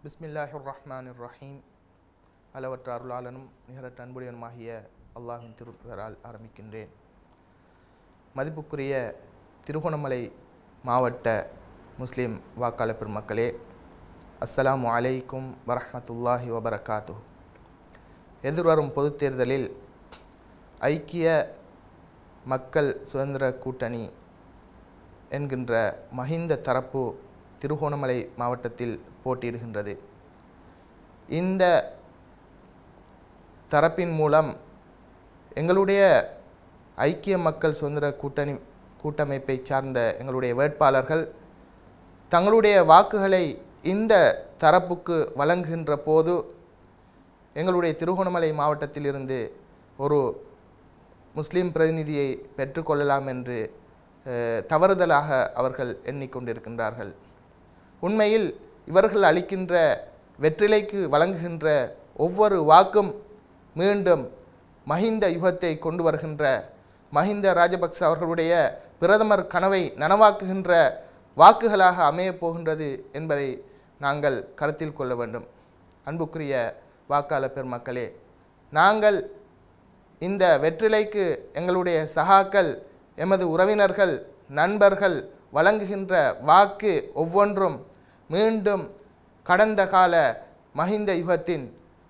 பிஸ்மில்லாஹிர் ரஹ்மான் ரஹீம் அளவற்ற அருளாளனும் நிகரற்ற அன்புடையனுமாகிய அல்லாஹின் திருப்பெயரால் ஆரம்பிக்கின்றேன் மதிப்புக்குரிய திருகோணமலை மாவட்ட முஸ்லீம் வாக்காளர் பெருமக்களே அஸ்ஸலாமு அலைக்கும் வரஹ்மத்துல்லாஹி வபரகாத்து எதிர்வரும் பொதுத் தேர்தலில் ஐக்கிய மக்கள் சுதந்திர கூட்டணி என்கின்ற மஹிந்த தரப்பு திருகோணமலை மாவட்டத்தில் போட்டியிடுகின்றது இந்த தரப்பின் மூலம் எங்களுடைய ஐக்கிய மக்கள் சுதந்திர கூட்டணி கூட்டமைப்பை சார்ந்த எங்களுடைய வேட்பாளர்கள் தங்களுடைய வாக்குகளை இந்த தரப்புக்கு வழங்குகின்ற போது எங்களுடைய திருகோணமலை மாவட்டத்திலிருந்து ஒரு முஸ்லீம் பிரதிநிதியை பெற்றுக்கொள்ளலாம் என்று அஹ், தவறுதலாக அவர்கள் எண்ணிக்கொண்டிருக்கின்றார்கள் உண்மையில் இவர்கள் அளிக்கின்ற வெற்றிலைக்கு வழங்குகின்ற ஒவ்வொரு வாக்கும் மீண்டும் மஹிந்த யுகத்தை கொண்டு வருகின்ற மஹிந்த ராஜபக்ச அவர்களுடைய பிரதமர் கனவை நனவாக்குகின்ற வாக்குகளாக அமையப் போகின்றது என்பதை நாங்கள் கருத்தில் கொள்ள வேண்டும் அன்புக்குரிய வாக்காளர் பெருமக்களே நாங்கள் இந்த வெற்றிலைக்கு எங்களுடைய சகாக்கள் எமது உறவினர்கள் நண்பர்கள் வழங்குகின்ற வாக்கு ஒவ்வொன்றும் மீண்டும் கடந்த கால மஹிந்த யுகத்தின்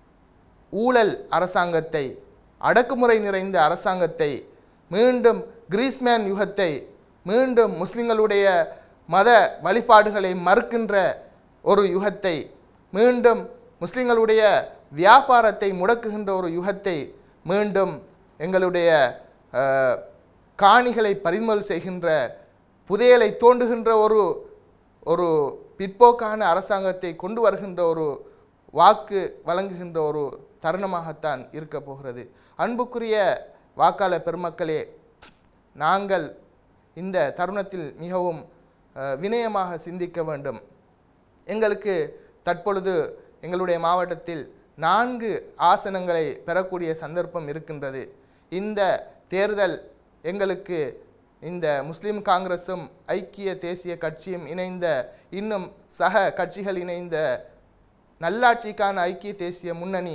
ஊழல் அரசாங்கத்தை அடக்குமுறை நிறைந்த அரசாங்கத்தை மீண்டும் கிரீஸ்மேன் யுகத்தை மீண்டும் முஸ்லிம்களுடைய மத வழிபாடுகளை மறுக்கின்ற ஒரு யுகத்தை மீண்டும் முஸ்லிம்களுடைய வியாபாரத்தை முடக்குகின்ற ஒரு யுகத்தை மீண்டும் எங்களுடைய அஹ், காணிகளை பறிமுதல் செய்கின்ற புதையலை தோண்டுகின்ற ஒரு ஒரு பிற்போக்கான அரசாங்கத்தை கொண்டு வருகின்ற ஒரு வாக்கு வழங்குகின்ற ஒரு தருணமாகத்தான் இருக்க போகிறது அன்புக்குரிய வாக்காளர் பெருமக்களே நாங்கள் இந்த தருணத்தில் மிகவும் அஹ், வினயமாக சிந்திக்க வேண்டும் எங்களுக்கு தற்பொழுது எங்களுடைய மாவட்டத்தில் நான்கு ஆசனங்களை பெறக்கூடிய சந்தர்ப்பம் இருக்கின்றது இந்த தேர்தல் எங்களுக்கு இந்த முஸ்லிம் காங்கிரஸும் ஐக்கிய தேசிய கட்சியும் இணைந்த இன்னும் சக கட்சிகள் இணைந்த நல்லாட்சிக்கான ஐக்கிய தேசிய முன்னணி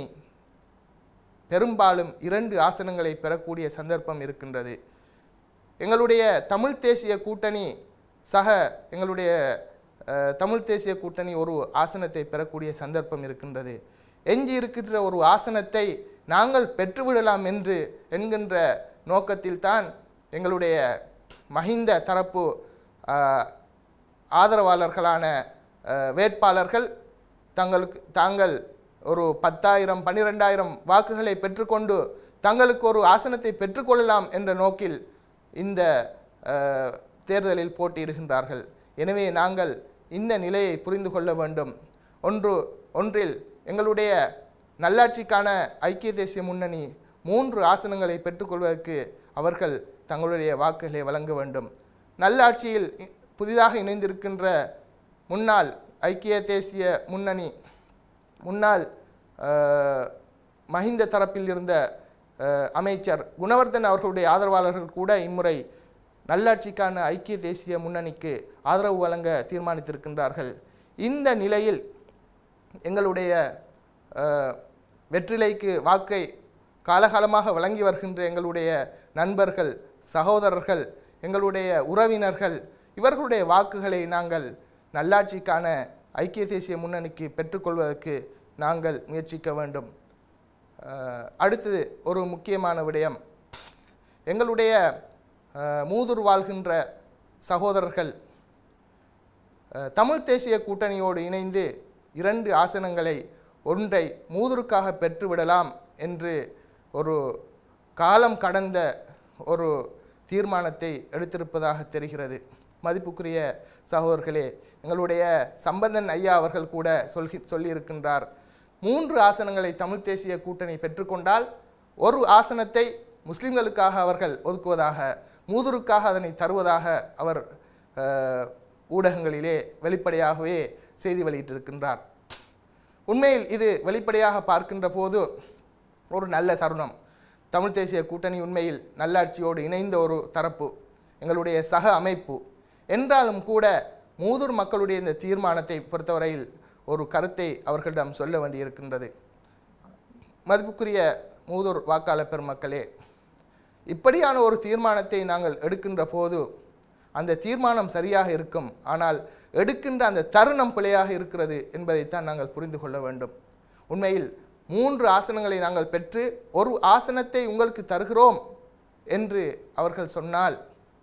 பெரும்பாலும் இரண்டு ஆசனங்களை பெறக்கூடிய சந்தர்ப்பம் இருக்கின்றது எங்களுடைய தமிழ் தேசிய கூட்டணி சக எங்களுடைய அஹ், தமிழ் தேசிய கூட்டணி ஒரு ஆசனத்தை பெறக்கூடிய சந்தர்ப்பம் இருக்கின்றது எஞ்சி இருக்கின்ற ஒரு ஆசனத்தை நாங்கள் பெற்றுவிடலாம் என்று என்கின்ற நோக்கத்தில்தான் எங்களுடைய மஹிந்த தரப்பு அஹ், ஆதரவாளர்களான அஹ், வேட்பாளர்கள் தங்களுக்கு தாங்கள் ஒரு பத்தாயிரம் பன்னிரெண்டாயிரம் வாக்குகளை பெற்றுக்கொண்டு தங்களுக்கு ஒரு ஆசனத்தை பெற்றுக்கொள்ளலாம் என்ற நோக்கில் இந்த அஹ், தேர்தலில் போட்டியிடுகின்றார்கள் எனவே நாங்கள் இந்த நிலையை புரிந்து கொள்ள வேண்டும் ஒன்று ஒன்றில் எங்களுடைய நல்லாட்சிக்கான ஐக்கிய தேசிய முன்னணி மூன்று ஆசனங்களை பெற்றுக்கொள்வதற்கு அவர்கள் தங்களுடைய வாக்குகளை வழங்க வேண்டும் நல்லாட்சியில் இ- புதிதாக இணைந்திருக்கின்ற முன்னாள் ஐக்கிய தேசிய முன்னணி முன்னாள் அஹ், மஹிந்த தரப்பில் இருந்த அஹ், அமைச்சர் குணவர்தன் அவர்களுடைய ஆதரவாளர்கள் கூட இம்முறை நல்லாட்சிக்கான ஐக்கிய தேசிய முன்னணிக்கு ஆதரவு வழங்க தீர்மானித்திருக்கின்றார்கள் இந்த நிலையில் எங்களுடைய அஹ், வெற்றிலைக்கு வாக்கை காலகாலமாக வழங்கி வருகின்ற எங்களுடைய நண்பர்கள் சகோதரர்கள் எங்களுடைய உறவினர்கள் இவர்களுடைய வாக்குகளை நாங்கள் நல்லாட்சிக்கான ஐக்கிய தேசிய முன்னணிக்கு பெற்றுக்கொள்வதற்கு நாங்கள் முயற்சிக்க வேண்டும் அஹ், அடுத்தது ஒரு முக்கியமான விடயம் எங்களுடைய அஹ், மூதூர் வாழ்கின்ற சகோதரர்கள் அஹ், தமிழ் தேசிய கூட்டணியோடு இணைந்து இரண்டு ஆசனங்களை ஒன்றை மூதூருக்காக பெற்றுவிடலாம் என்று ஒரு காலம் கடந்த ஒரு தீர்மானத்தை எடுத்திருப்பதாக தெரிகிறது மதிப்புக்குரிய சகோதரர்களே எங்களுடைய சம்பந்தன் ஐயா அவர்கள் கூட சொல்லி சொல்லியிருக்கின்றார் மூன்று ஆசனங்களை தமிழ் தேசிய கூட்டணி பெற்றுக்கொண்டால் ஒரு ஆசனத்தை முஸ்லிம்களுக்காக அவர்கள் ஒதுக்குவதாக மூதூருக்காக அதனை தருவதாக அவர் அஹ், ஊடகங்களிலே வெளிப்படையாகவே செய்தி வெளியிட்டிருக்கின்றார் உண்மையில் இது வெளிப்படையாக பார்க்கின்ற போது ஒரு நல்ல தருணம் தமிழ் தேசிய கூட்டணி உண்மையில் நல்லாட்சியோடு இணைந்த ஒரு தரப்பு எங்களுடைய சக அமைப்பு என்றாலும் கூட மூதூர் மக்களுடைய இந்த தீர்மானத்தை பொறுத்தவரையில் ஒரு கருத்தை அவர்களிடம் சொல்ல வேண்டியிருக்கின்றது மதிப்புக்குரிய மூதூர் வாக்காளர் பெருமக்களே இப்படியான ஒரு தீர்மானத்தை நாங்கள் எடுக்கின்ற போது அந்த தீர்மானம் சரியாக இருக்கும் ஆனால் எடுக்கின்ற அந்த தருணம் பிழையாக இருக்கிறது என்பதைத்தான் நாங்கள் புரிந்து கொள்ள வேண்டும் உண்மையில் மூன்று ஆசனங்களை நாங்கள் பெற்று ஒரு ஆசனத்தை உங்களுக்கு தருகிறோம் என்று அவர்கள் சொன்னால்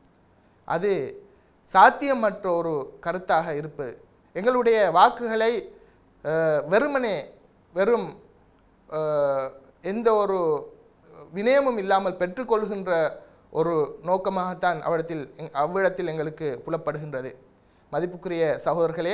அது சாத்தியமற்ற ஒரு கருத்தாக இருப்பது எங்களுடைய வாக்குகளை அஹ், வெறுமனே வெறும் அஹ், எந்த ஒரு வினயமும் இல்லாமல் பெற்றுக்கொள்கின்ற ஒரு நோக்கமாகத்தான் அவ்விடத்தில் அவ்விடத்தில் எங்களுக்கு புலப்படுகின்றது மதிப்புக்குரிய சகோதரர்களே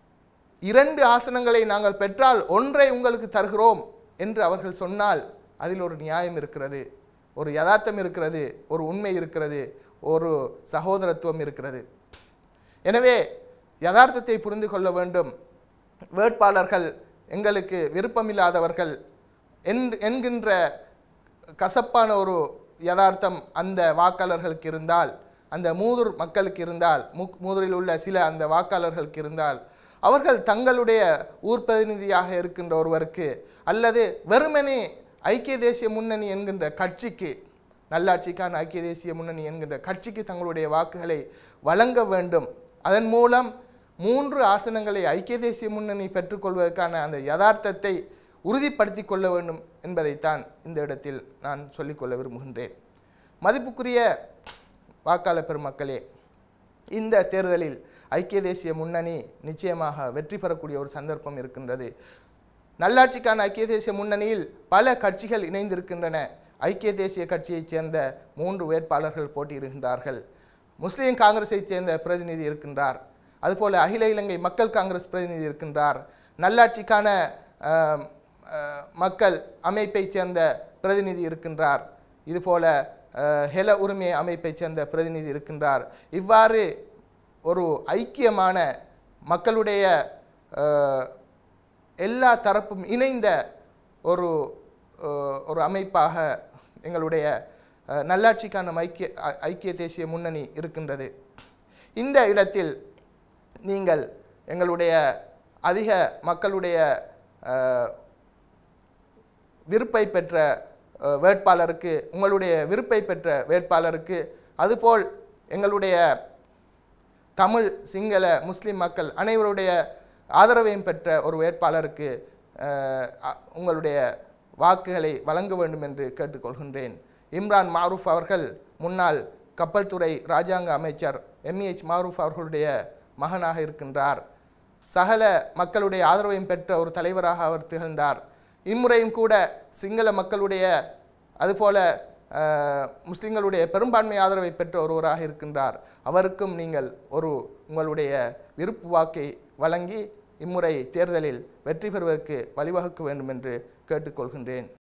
இரண்டு ஆசனங்களை நாங்கள் பெற்றால் ஒன்றை உங்களுக்கு தருகிறோம் என்று அவர்கள் சொன்னால் அதில் ஒரு நியாயம் இருக்கிறது ஒரு யதார்த்தம் இருக்கிறது ஒரு உண்மை இருக்கிறது ஒரு சகோதரத்துவம் இருக்கிறது எனவே யதார்த்தத்தை புரிந்து கொள்ள வேண்டும் வேட்பாளர்கள் எங்களுக்கு விருப்பமில்லாதவர்கள் என்- என்கின்ற கசப்பான ஒரு யதார்த்தம் அந்த வாக்காளர்களுக்கு இருந்தால் அந்த மூதூர் மக்களுக்கு இருந்தால் முக் மூதூரில் உள்ள சில அந்த வாக்காளர்களுக்கு இருந்தால் அவர்கள் தங்களுடைய ஊர் பிரதிநிதியாக இருக்கின்ற ஒருவருக்கு அல்லது வெறுமனே ஐக்கிய தேசிய முன்னணி என்கின்ற கட்சிக்கு நல்லாட்சிக்கான ஐக்கிய தேசிய முன்னணி என்கின்ற கட்சிக்கு தங்களுடைய வாக்குகளை வழங்க வேண்டும் அதன் மூலம் மூன்று ஆசனங்களை ஐக்கிய தேசிய முன்னணி பெற்றுக்கொள்வதற்கான அந்த யதார்த்தத்தை உறுதிப்படுத்தி கொள்ள வேண்டும் என்பதைத்தான் இந்த இடத்தில் நான் சொல்லிக்கொள்ள விரும்புகின்றேன் மதிப்புக்குரிய வாக்காளர் பெருமக்களே இந்த தேர்தலில் ஐக்கிய தேசிய முன்னணி நிச்சயமாக வெற்றி பெறக்கூடிய ஒரு சந்தர்ப்பம் இருக்கின்றது நல்லாட்சிக்கான ஐக்கிய தேசிய முன்னணியில் பல கட்சிகள் இணைந்திருக்கின்றன ஐக்கிய தேசிய கட்சியைச் சேர்ந்த மூன்று வேட்பாளர்கள் போட்டியிடுகின்றார்கள் முஸ்லீம் காங்கிரஸைச் சேர்ந்த பிரதிநிதி இருக்கின்றார் அதுபோல அகில இலங்கை மக்கள் காங்கிரஸ் பிரதிநிதி இருக்கின்றார் நல்லாட்சிக்கான ஆம், அஹ், மக்கள் அமைப்பைச் சேர்ந்த பிரதிநிதி இருக்கின்றார் இதுபோல அஹ், ஹெல உரிமை அமைப்பைச் சேர்ந்த பிரதிநிதி இருக்கின்றார் இவ்வாறு ஒரு ஐக்கியமான மக்களுடைய அஹ், எல்லா தரப்பும் இணைந்த ஒரு அஹ், ஒரு அமைப்பாக எங்களுடைய அஹ், நல்லாட்சிக்கான ஐக்கிய ஐ- ஐக்கிய தேசிய முன்னணி இருக்கின்றது இந்த இடத்தில் நீங்கள் எங்களுடைய அதிக மக்களுடைய அஹ், விருப்பை பெற்ற அஹ், வேட்பாளருக்கு உங்களுடைய விருப்பை பெற்ற வேட்பாளருக்கு அதுபோல் எங்களுடைய தமிழ் சிங்கள முஸ்லிம் மக்கள் அனைவருடைய ஆதரவையும் பெற்ற ஒரு வேட்பாளருக்கு அஹ், அ- உங்களுடைய வாக்குகளை வழங்க வேண்டும் என்று கேட்டுக்கொள்கின்றேன் இம்ரான் மாரூஃப் அவர்கள் முன்னாள் கப்பல் துறை ராஜாங்க அமைச்சர் எம்ஏஹெச் மாரூஃப் அவர்களுடைய மகனாக இருக்கின்றார் சகல மக்களுடைய ஆதரவையும் பெற்ற ஒரு தலைவராக அவர் திகழ்ந்தார் இம்முறையும் கூட சிங்கள மக்களுடைய அதுபோல அஹ், முஸ்லிம்களுடைய பெரும்பான்மை ஆதரவை பெற்ற ஒருவராக இருக்கின்றார் அவருக்கும் நீங்கள் ஒரு உங்களுடைய விருப்பு வாக்கை வழங்கி இம்முறை தேர்தலில் வெற்றி பெறுவதற்கு வழிவகுக்க வேண்டும் என்று கேட்டுக்கொள்கின்றேன்